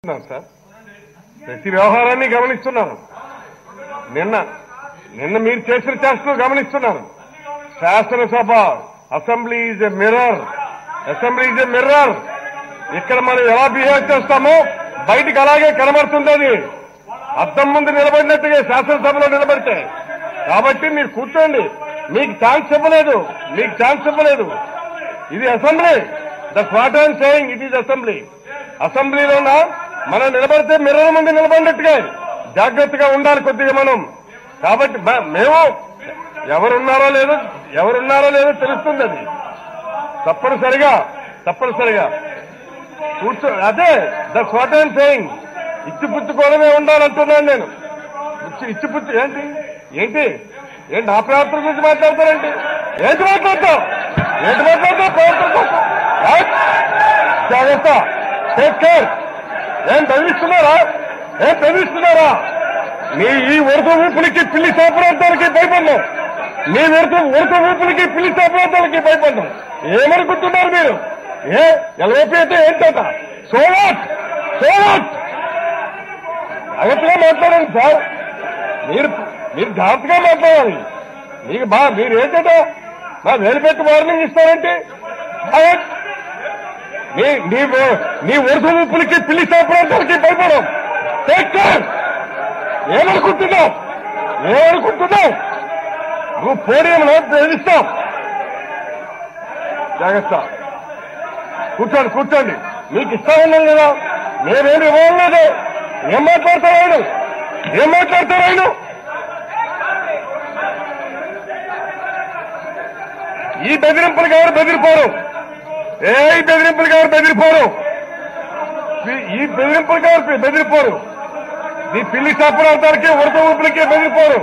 గమనిస్తున్నాను sir ప్రతి వ్యవహారాన్ని గమనిస్తున్నాను నిన్న నిన్న మీరు చేసిన చేష్టలు గమనిస్తున్నాను శాసనసభ assembly is a mirror assembly is a mirror ఇక్కడ మనం ఎలా బిహేవ్ చేస్తామో బయటికి అలాగే కనబడుతుంది అది అద్దం ముందు నిలబడినట్టుగా శాసనసభలో నిలబడితే కాబట్టి మీరు కూర్చోండి మీకు ఛాన్స్ ఇవ్వలేదు మీకు ఛాన్స్ ఇవ్వలేదు ఇది assembly that what I'm saying it is assembly అసెంబ్లీలోన మనం నిలబడితే మిర్రర్ ముందు నిలబడినట్టుగా జాగ్రత్తగా ఉండాలి కొద్దిగా మనం కాబట్టి మ- మేము ఎవరున్నారో లేదో ఎవరున్నారో లేదో తెలుస్తుంది అది తప్పనిసరిగా తప్పనిసరిగా కూర్చో అదే దట్స్ వాట్ ఐఎమ్ సేయింగ్ ఇచ్చిపుచ్చుకోవడమే ఉండాలంటున్నాను నేను ఇచ్చి ఇచ్చిపుచ్చు ఏంటి ఏంటి ఏంటి ఆ ప్రవర్తన గురించి మాట్లాడతారండి ఏంటి మాట్లాడతావు ఏంటి మాట్లాడతావు ప్రవర్తన కోసం ఏయ్! జాగ్రత్త టేక్ కేర్ ఏం బెదిరిస్తున్నారా ఏం బెదిరిస్తున్నారా నీ ఈ ఉడత ఊపులకి పిల్లి సాపరార్థాలకి భయపడ్డాం నీ ఉడత ఉడత ఊపులకి పిల్లి సాపరార్థాలకి భయపడ్డాం ఏమనుకుంటున్నారు మీరు ఏ ఎల్ఓపి అయితే ఏంటట సోవాట్ సోవాట్ అగత్తుగా మాట్లాడండి సార్ మీరు మీరు జాగ్రత్తగా మాట్లాడాలి మీకు బా మీరు ఏంటంట మా వేలు పెట్టి వార్నింగ్ ఇస్తారంటే అగట్. నీ నీ ఓ- నీ వరుస ఊపులకి పిల్లి సాపరార్థాలకి భయపడం టేక్ కేర్ ఏమనుకుంటున్నావు ఏమనుకుంటున్నావు నువ్వు పోడియంలో బెదిరిస్తావు జాగ్రత్త కూర్చోండి కూర్చోండి మీకు ఇష్టం ఉన్నాం కదా నేనేమి ఇవ్వలేదు ఏం మాట్లాడతారు ఆయన ఏం మాట్లాడతారు ఆయన ఈ బెదిరింపులకు ఎవరు బెదిరిపోరు ఏ ఈ బెదిరింపులకు ఎవరు బెదిరిపోరు ఈ- ఈ బెదిరింపులకు ఎవరు బెదిరిపోరు నీ పిల్లి శాపరార్థాలకి ఉడత ఊపులకి బెదిరిపోరు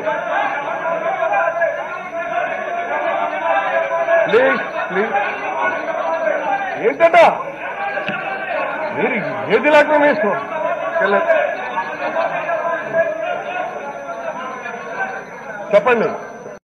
ప్లీజ్ ప్లీజ్ ఏంటట మీరు ఏది లేకుండా వేసుకో చెప్పండి